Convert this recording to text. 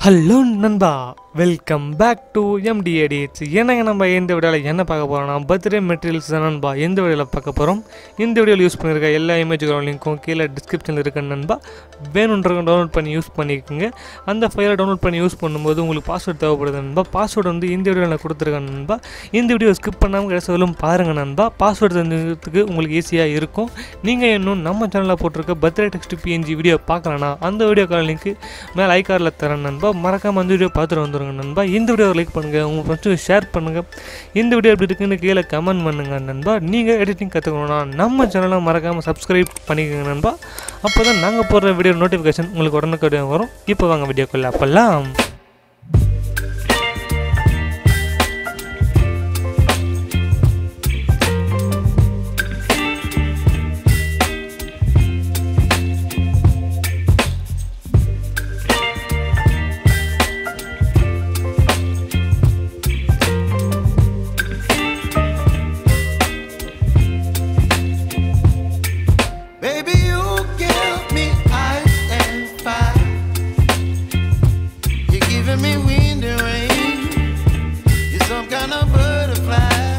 Hello நண்பா welcome back to எம்டிஏடிஹெச் என்னங்க நம்ம இந்த வீடியோவில் என்ன பார்க்க போகிறோம்னா பர்த்டே மெட்டீரியல்ஸ் தான் நண்பா இந்த வீடியோவில் பார்க்க போகிறோம் இந்த வீடியோவில் யூஸ் பண்ணியிருக்க எல்லா இமேஜுகளோட லிங்க்கும் கீழே டிஸ்கிரிப்ஷனில் இருக்க நண்பா வேணுன்றவங்க டவுன்லோட் பண்ணி யூஸ் பண்ணிக்கோங்க அந்த ஃபைலை டவுன்லோட் பண்ணி யூஸ் பண்ணும்போது உங்களுக்கு பாஸ்வேர்டு தேவைப்படுது நண்பா பாஸ்வேர்டு வந்து இந்த வீடியோவில் நான் கொடுத்துருக்கேன் நண்பா இந்த வீடியோ ஸ்கிப் பண்ணாமல் கிடைச்சவங்களும் பாருங்கள் நண்பா பாஸ்வேர்டு தெரிஞ்சதுக்கு உங்களுக்கு ஈஸியாக இருக்கும் நீங்கள் இன்னும் நம்ம சேனலில் போட்டிருக்க பர்த்டே டெக்ஸ்ட் பிஎன்ஜி வீடியோ பார்க்கலனா அந்த வீடியோ கால் லிங்க்கு மேலே ஐகார்டில் தரேன் நண்பா மறக்காமல் அந்த வீடியோ பார்த்துட்டு வந்துருங்க நண்பா இந்த வீடியோ லைக் பண்ணுங்கள் உங்கள் ஃப்ரெண்ட்ஸுக்கு ஷேர் பண்ணுங்கள் இந்த வீடியோ எப்படி இருக்குன்னு கீழே கமெண்ட் பண்ணுங்கள் நண்பா நீங்கள் எடிட்டிங் கற்றுக்கணும்னா நம்ம சேனலை மறக்காமல் சப்ஸ்கிரைப் பண்ணிக்கோங்க நண்பா அப்போ தான் நாங்கள் போடுற வீடியோ நோட்டிஃபிகேஷன் உங்களுக்கு உடனுக்குடன் வரும் இப்போ வாங்க வீடியோக்குள்ள அப்போல்லாம் Baby, you give me ice and fire. You're giving me wind and rain. You're some kind of butterfly.